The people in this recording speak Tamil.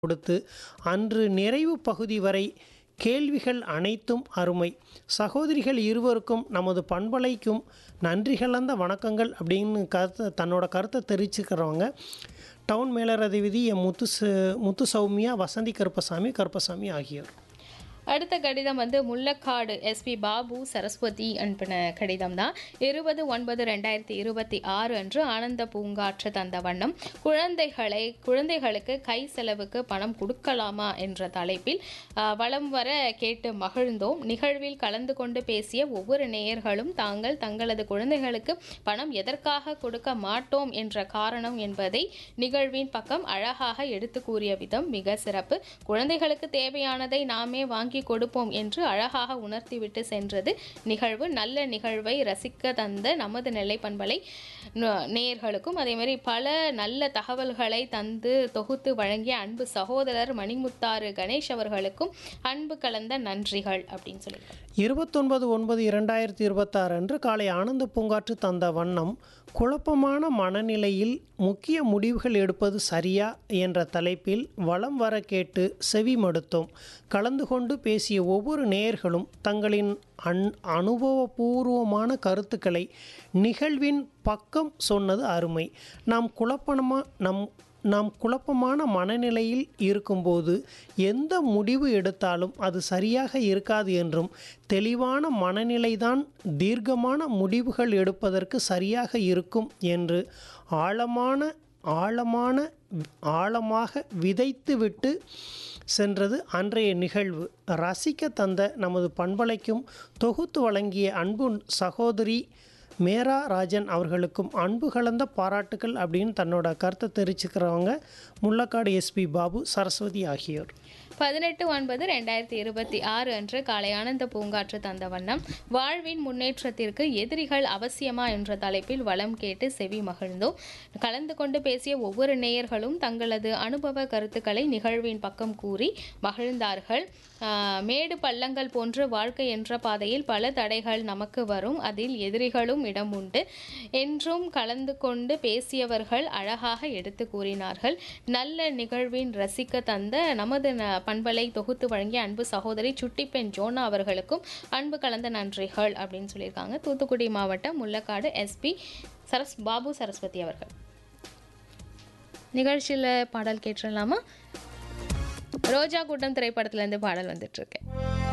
கொடுத்து அன்று நிறைவு பகுதி வரை கேள்விகள் அனைத்தும் அருமை சகோதரிகள் இருவருக்கும் நமது பண்பலைக்கும் நன்றி கலந்த வணக்கங்கள் அப்படின்னு கருத்தை தன்னோட கருத்தை தெரிவிச்சுக்கிறவங்க டவுன் மேலரதிபதி எம் முத்து ச- முத்து சௌமியா வசந்தி கருப்பசாமி கருப்பசாமி ஆகியோர் அடுத்த கடிதம் வந்து முல்லக்காடு எஸ்பி பாபு சரஸ்வதி அனுப்பின கடிதம் தான் இருபது ஒன்பது ரெண்டாயிரத்தி இருபத்தி ஆறு அன்று ஆனந்த பூங்காற்று தந்த வண்ணம் குழந்தைகளை குழந்தைகளுக்கு கை செலவுக்கு பணம் கொடுக்கலாமா என்ற தலைப்பில் ஆ, வலம் வர கேட்டு மகிழ்ந்தோம் நிகழ்வில் கலந்து கொண்டு பேசிய ஒவ்வொரு நேயர்களும் தாங்கள் தங்களது குழந்தைகளுக்கு பணம் எதற்காக கொடுக்க மாட்டோம் என்ற காரணம் என்பதை நிகழ்வின் பக்கம் அழகாக எடுத்து கூறிய விதம் மிக சிறப்பு குழந்தைகளுக்கு தேவையானதை நாமே வாங்கி கொடுப்போம் என்று அழகாக உணர்த்திவிட்டு சென்றது நிகழ்வு நல்ல நிகழ்வை ரசிக்க தந்த நமது நெல்லை பண்பலை ந- நேயர்களுக்கும் அதே மாதிரி பல நல்ல தகவல்களை தந்து தொகுத்து வழங்கிய அன்பு சகோதரர் மணிமுத்தாறு கணேஷ் அவர்களுக்கும் அன்பு கலந்த நன்றிகள் அப்படின்னு சொல்லியிருக்காங்க இருபத்தொன்பது ஒன்பது இரண்டாயிரத்தி இருபத்தாறு அன்று காலை ஆனந்த பூங்காற்று தந்த வண்ணம் குழப்பமான மனநிலையில் முக்கிய முடிவுகள் எடுப்பது சரியா என்ற தலைப்பில் வலம் வர கேட்டு செவி மடுத்தோம் கலந்து கொண்டு பேசிய ஒவ்வொரு நேயர்களும் தங்களின் அன் அனுபவபூர்வமான கருத்துக்களை நிகழ்வின் பக்கம் சொன்னது அருமை நாம் குழப்பமா நம் நாம் குழப்பமான மனநிலையில் இருக்கும்போது எந்த முடிவு எடுத்தாலும் அது சரியாக இருக்காது என்றும் தெளிவான மனநிலைதான் தீர்க்கமான முடிவுகள் எடுப்பதற்கு சரியாக இருக்கும் என்று ஆழமான ஆழமான ஆழமாக விதைத்துவிட்டு சென்றது அன்றைய நிகழ்வு ரசிக்க தந்த நமது பண்பலைக்கும் தொகுத்து வழங்கிய அன்பு சகோதரி மேரா ராஜன் அவர்களுக்கும் அன்பு கலந்த பாராட்டுகள் அப்படின்னு தன்னோட கருத்தை தெரிவிச்சுக்கிறவங்க முள்ளக்காடு எஸ்பி பாபு சரஸ்வதி ஆகியோர் பதினெட்டு ஒன்பது ரெண்டாயிரத்தி இருபத்தி ஆறு அன்று காலை ஆனந்த பூங்காற்று தந்த வண்ணம் வாழ்வின் முன்னேற்றத்திற்கு எதிரிகள் அவசியமா என்ற தலைப்பில் வளம் கேட்டு செவி மகிழ்ந்தோம் கலந்து கொண்டு பேசிய ஒவ்வொரு நேயர்களும் தங்களது அனுபவ கருத்துக்களை நிகழ்வின் பக்கம் கூறி மகிழ்ந்தார்கள் ஆஹ், மேடு பள்ளங்கள் போன்று வாழ்க்கை என்ற பாதையில் பல தடைகள் நமக்கு வரும் அதில் எதிரிகளும் இடம் உண்டு என்றும் கலந்து கொண்டு பேசியவர்கள் அழகாக எடுத்து கூறினார்கள் நல்ல நிகழ்வின் ரசிக்க தந்த நமது ந- பண்பலை தொகுத்து வழங்கிய அன்பு சகோதரி சுட்டிப்பெண் ஜோனா அவர்களுக்கும் அன்பு கலந்த நன்றிகள் அப்படின்னு சொல்லியிருக்காங்க தூத்துக்குடி மாவட்டம் முள்ளக்காடு எஸ்பி சரஸ் பாபு சரஸ்வதி அவர்கள் நிகழ்ச்சியில் பாடல் கேட்டுடலாமா ரோஜா கூட்டம் திரைப்படத்துலேருந்து பாடல் வந்துட்டு இருக்கு